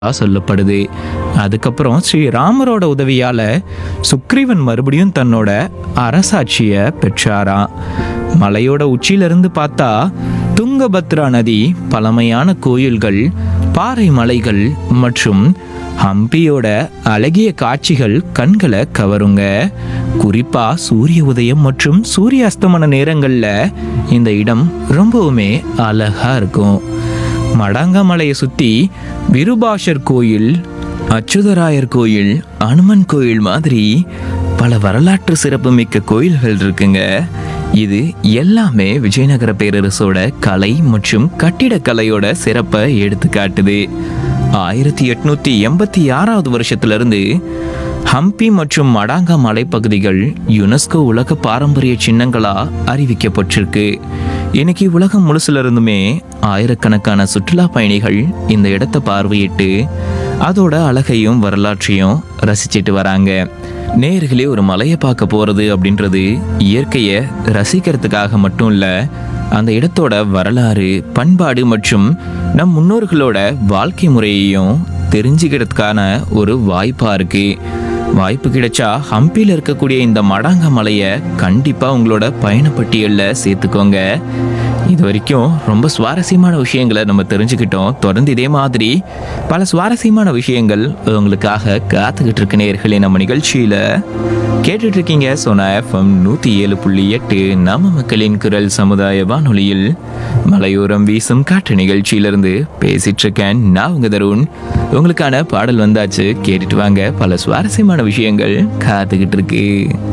சொல்லப்படுது அதுக்கப்புறம் ஸ்ரீ ராமரோட உதவியால சுக்ரீவன் மறுபடியும் தன்னோட அரசாட்சிய பெற்றாராம் மலையோட உச்சியிலிருந்து பார்த்தா துங்கபத்ரா நதி பழமையான கோயில்கள் பாறை மலைகள் மற்றும் ஹம்பியோட அழகிய காட்சிகள் கண்களை கவருங்க குறிப்பா சூரிய உதயம் மற்றும் சூரிய அஸ்தமன நேரங்கள்ல இந்த இடம் ரொம்பவுமே அழகா இருக்கும் மடாங்கமலையை சுத்தி விருபாஷர் கோயில் அச்சுதராயர் கோயில் அனுமன் கோயில் மாதிரி பல வரலாற்று சிறப்புமிக்க கோயில்கள் இருக்குங்க இது எல்லாமே விஜயநகர பேரரசோட கலை மற்றும் கட்டிடக்கலையோட சிறப்பை எடுத்து காட்டுது ஆயிரத்தி எட்நூத்தி எண்பத்தி ஆறாவது வருஷத்துல இருந்து ஹம்பி மற்றும் மடாங்கா மலைப்பகுதிகள் யுனெஸ்கோ உலக பாரம்பரிய சின்னங்களா அறிவிக்கப்பட்டிருக்கு இன்னைக்கு உலகம் முழுசுல இருந்துமே ஆயிரக்கணக்கான சுற்றுலா பயணிகள் இந்த இடத்தை பார்வையிட்டு அதோட அழகையும் வரலாற்றையும் ரசிச்சிட்டு வராங்க நேர்களே ஒரு மலையை பார்க்க போறது அப்படின்றது இயற்கையை ரசிக்கிறதுக்காக மட்டும் இல்ல அந்த இடத்தோட வரலாறு பண்பாடு மற்றும் நம் முன்னோர்களோட வாழ்க்கை முறையையும் தெரிஞ்சுக்கிறதுக்கான ஒரு வாய்ப்பா இருக்கு வாய்ப்பு கிடைச்சா ஹம்பியில் இருக்கக்கூடிய இந்த மடாங்க மலையை கண்டிப்பாக உங்களோட பயணப்பட்டியலில் சேர்த்துக்கோங்க இது வரைக்கும் ரொம்ப சுவாரஸ்யமான விஷயங்களை நம்ம தெரிஞ்சுக்கிட்டோம் தொடர்ந்து இதே மாதிரி பல சுவாரஸ்யமான விஷயங்கள் உங்களுக்காக காத்துக்கிட்டு இருக்க நேர்களே நம்ம நிகழ்ச்சியில் கேட்டுட்டு இருக்கீங்க சோனா எஃப்எம் நூற்றி ஏழு புள்ளி எட்டு நம்ம மக்களின் குரல் சமுதாய வானொலியில் மலையோரம் வீசும் காற்று நிகழ்ச்சியிலிருந்து பேசிட்டு இருக்கேன் நான் உங்க தருண் உங்களுக்கான பாடல் வந்தாச்சு கேட்டுட்டு வாங்க பல சுவாரஸ்யமான விஷயங்கள் காத்துக்கிட்டு இருக்கு